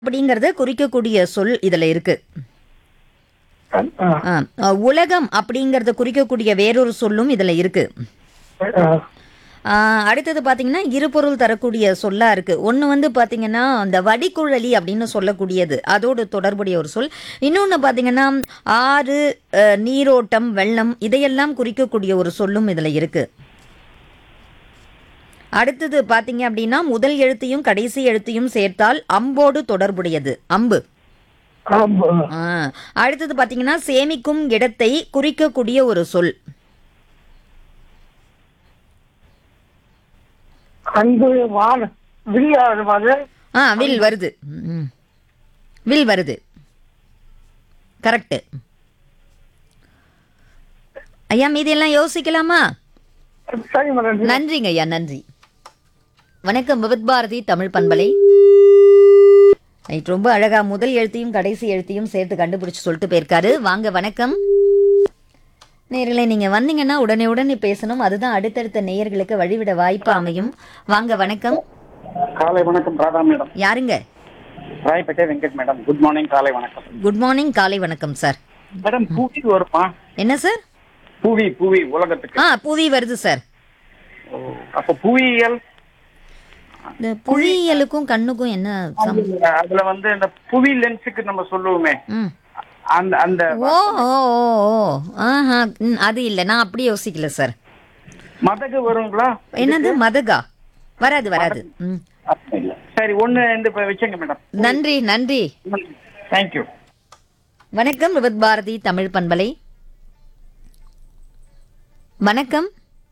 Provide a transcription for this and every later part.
அப்படிங்கறத குறிக்கக்கூடிய சொல் இதுல இருக்கு ஆ, ஆ, அ, உலகம் அப்படிங்கறத குறிக்கக்கூடிய வேறொரு சொல்லும் இதுல இருக்கு ஆ, ஆ, அடுத்தது பாத்தீங்கன்னா இருபொருள் தரக்கூடிய சொல்லா இருக்கு ஒன்னு வந்து பாத்தீங்கன்னா அந்த வடிகுழலி அப்படின்னு சொல்லக்கூடியது அதோடு தொடர்புடைய ஒரு சொல் இன்னொன்னு பாத்தீங்கன்னா ஆறு அ, நீரோட்டம் வெள்ளம் இதையெல்லாம் குறிக்கக்கூடிய ஒரு சொல்லும் இதுல இருக்கு அடுத்தது பாத்தீங்க அப்படின்னா முதல் எழுத்தையும் கடைசி எழுத்தையும் சேர்த்தால் அம்போடு தொடர்புடையது அம்பு ஆமா. ஆ, அடுத்தது பாத்தீங்கன்னா சேமிக்கும் இடத்தை குறிக்கக்கூடிய ஒரு சொல் அன்பு வான விரியாடு மாதிரி ஆ வில் வருது ம். வில் வருது கரெக்ட் ஐயா மீதியெல்லாம் யோசிக்கலாமா சரி மேடம் நன்றிங்க ஐயா நன்றி வணக்கம் விவித் பாரதி தமிழ் பண்பலை ரைட் ரொம்ப அழகா முதல் எழுத்தையும் கடைசி எழுத்தையும் சேர்த்து கண்டுபிடிச்சு சொல்லிட்டு போயிருக்காரு வாங்க வணக்கம் நேர்களே நீங்க வந்தீங்கன்னா உடனே உடனே பேசணும் அதுதான் அடுத்தடுத்த நேயர்களுக்கு வழிவிட வாய்ப்பு அமையும் வாங்க வணக்கம் காலை வணக்கம் ராதா மேடம் யாருங்க ராயப்பேட்டை வெங்கட் மேடம் குட் மார்னிங் காலை வணக்கம் குட் மார்னிங் காலை வணக்கம் சார் மேடம் புவி வருமா என்ன சார் புவி புவி உலகத்துக்கு ஆ புவி வருது சார் அப்ப புவியியல் இந்த புவியியலுக்கும் கண்ணுக்கும் என்ன சம் அதுல வந்து இந்த புவி லென்ஸுக்கு நம்ம சொல்லுவோமே ம் அந்த அந்த ஓ ஓ ஓ ஓ ஆஹா ம், அது இல்லை நான் அப்படி யோசிக்கல சார் மதகு வருங்களா என்னது மதகா வராது வராது ம் அப்ப இல்ல சரி ஒண்ணு இந்த இப்ப வச்சுங்க மேடம் நன்றி நன்றி தேங்க்யூ வணக்கம் விபத் பாரதி தமிழ் பண்பலை வணக்கம்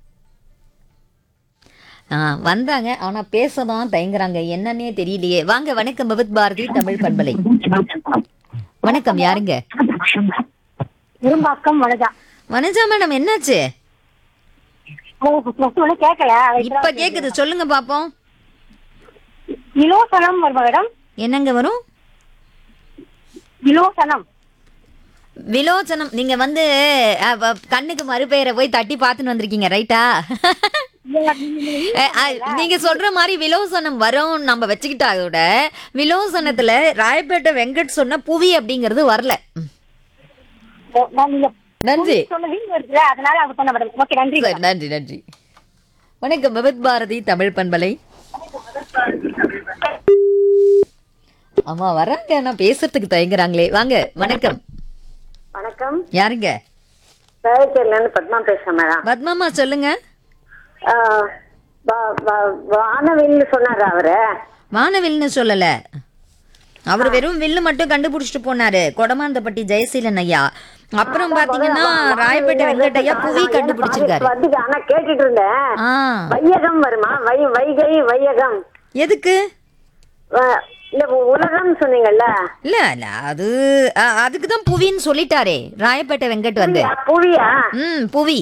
ஆ வந்தாங்க ஆனா பேசதான் தயங்குறாங்க என்னன்னே தெரியலையே வாங்க வணக்கம் விபத் பாரதி தமிழ் பண்பலை வணக்கம் யாருங்க இரும்பாக்கம் வனஜா வனஜா மேடம் என்னாச்சு ஒண்ணு கேட்கல இப்ப கேக்குது சொல்லுங்க பாப்போம் இலோசனம் வருமா மேடம் என்னங்க வரும் இலோசனம் விலோச்சனம் நீங்க வந்து அ, வ, கண்ணுக்கு மறுபெயரை போய் தட்டி பார்த்துன்னு வந்திருக்கீங்க ரைட்டா அ, அ, நீங்க சொல்ற மாதிரி விலோசனம் வரும் நம்ம வச்சுக்கிட்டா கூட விலோசனத்துல ராயப்பேட்டை வெங்கட் சொன்ன புவி அப்படிங்கிறது வரல நான் நீங்க நன்றி சொன்ன வீடு இருக்குல்ல அதனால அது பண்ண மேடம் ஓகே நன்றி சரி, நன்றி நன்றி வணக்கம் விபத் பாரதி தமிழ் பண்பலை ஆமா வராங்க ஆனா பேசுறதுக்கு தயங்குறாங்களே வாங்க வணக்கம் வணக்கம் யாருங்க சேலத்துல இருந்து பத்மா பேசுறேன் மேடம் பத்மாமா சொல்லுங்க வானவில் சொன்னாரு அவரு வானவில்னு சொல்லல அவர் வெறும் வில்லு மட்டும் கண்டுபிடிச்சிட்டு போனாரு கொடமாந்தப்பட்டி ஜெயசீலன் ஐயா அப்புறம் பாத்தீங்கன்னா ராயப்பேட்டை வெங்கட்டையா புவி கண்டுபிடிச்சிருக்காரு வந்து ஆனா கேட்டுட்டு இருந்தேன் ஆ வையகம் வருமா வை வைகை வையகம் எதுக்கு வ- இல்ல உலகம் சொன்னீங்கல்ல இல்ல இல்ல அது அ- அதுக்கு தான் புவின்னு சொல்லிட்டாரே ராயப்பேட்டை வெங்கட் வந்து புவியா ம் புவி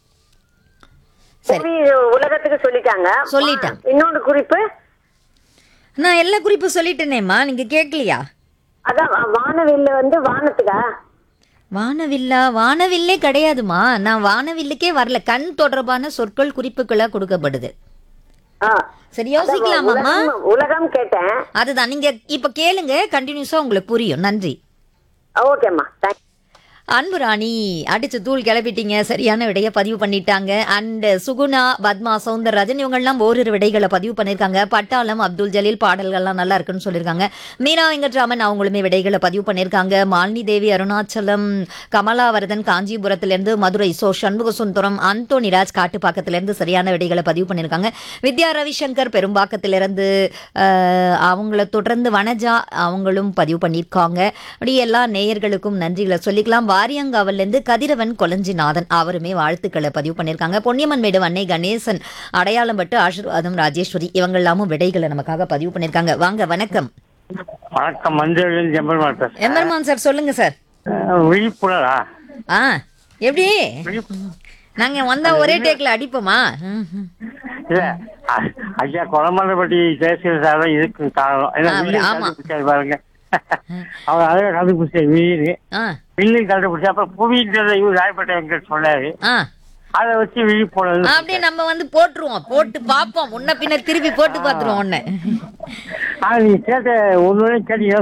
சரி புவி உலகத்துக்கு சொல்லிட்டாங்க சொல்லிட்டான். இன்னொரு குறிப்பு நான் எல்லா குறிப்பும் சொல்லிட்டேனேம்மா நீங்க கேட்கலையா அதான் வா- வானவில்ல வந்து வானத்துக்கா வானவில்லா வானவில்லே கிடையாதுமா நான் வானவில்லுக்கே வரல கண் தொடர்பான சொற்கள் குறிப்புகளா கொடுக்கப்படுது ஆ. சரி யோசிக்கலாமாம்மா உலகம் உலகம் கேட்டேன் அதுதான் நீங்க இப்ப கேளுங்க கண்டினியூஸா உங்களுக்கு புரியும் நன்றி ஓகேம்மா தேங்க் அன்பு ராணி அடிச்சு தூள் கிளப்பிட்டீங்க சரியான விடைய பதிவு பண்ணிட்டாங்க அண்ட் சுகுணா பத்மா சவுந்தரராஜன் இவங்கெல்லாம் ஓரிரு விடைகளை பதிவு பண்ணியிருக்காங்க பட்டாளம் அப்துல் ஜலீல் பாடல்கள்லாம் நல்லா இருக்குன்னு சொல்லியிருக்காங்க மீனா வெங்கட்ராமன் அவங்களுமே விடைகளை பதிவு பண்ணியிருக்காங்க மாலினி தேவி அருணாச்சலம் கமலாவரதன் காஞ்சிபுரத்திலிருந்து மதுரை சோ சண்முக சுந்தரம் அந்தோனிராஜ் காட்டுப்பாக்கத்திலிருந்து சரியான விடைகளை பதிவு பண்ணியிருக்காங்க வித்யா ரவிசங்கர் பெரும்பாக்கத்திலிருந்து அஹ், அவங்கள தொடர்ந்து வனஜா அவங்களும் பதிவு பண்ணியிருக்காங்க அப்படி எல்லா நேயர்களுக்கும் நன்றிகளை சொல்லிக்கலாம் வாரியங்காவிலிருந்து கதிரவன் கொலஞ்சிநாதன் அவருமே வாழ்த்துக்களை பதிவு பண்ணியிருக்காங்க பொன்னியம்மன் மேடு அன்னை கணேசன் அடையாளம் பட்டு ஆசீர்வாதம் ராஜேஸ்வரி இவங்க எல்லாமும் விடைகளை நமக்காக பதிவு பண்ணியிருக்காங்க வாங்க வணக்கம் வணக்கம் மஞ்சள் ஜம்பல் மாட்டேன் எம்பெருமான் சார் சொல்லுங்க சார் விழிப்புணரா ஆ எப்படி நாங்க வந்தா ஒரே டேக்ல அடிப்போமா ம், ம். இல்ல அ- ஐயா குளமல்லப்பட்டி ஜெயசீலன் சார் தான் இதுக்கு காரணம் ஏன்னா ஆ, அவரு- வில்லியம் ஆமா. கண்டுபிடிச்சாரு பாருங்க அவர் அதே கண்டுபிடிச்சாரு வீடு ஆ வில்லியம் கண்டுபிடிச்சா அப்புறம் புவின்றத இவர் ராயப்பேட்டை வெங்கட் சொன்னாரு ஆ அதை வச்சு விழிப்புணர்வு அப்படியே நம்ம வந்து போட்டுருவோம் போட்டு பார்ப்போம் முன்ன பின்ன திருப்பி போட்டு பார்த்துருவோம் ஒன்னு ஆனா நீங்க கேட்ட ஒன்னு கேட்டீங்கன்னா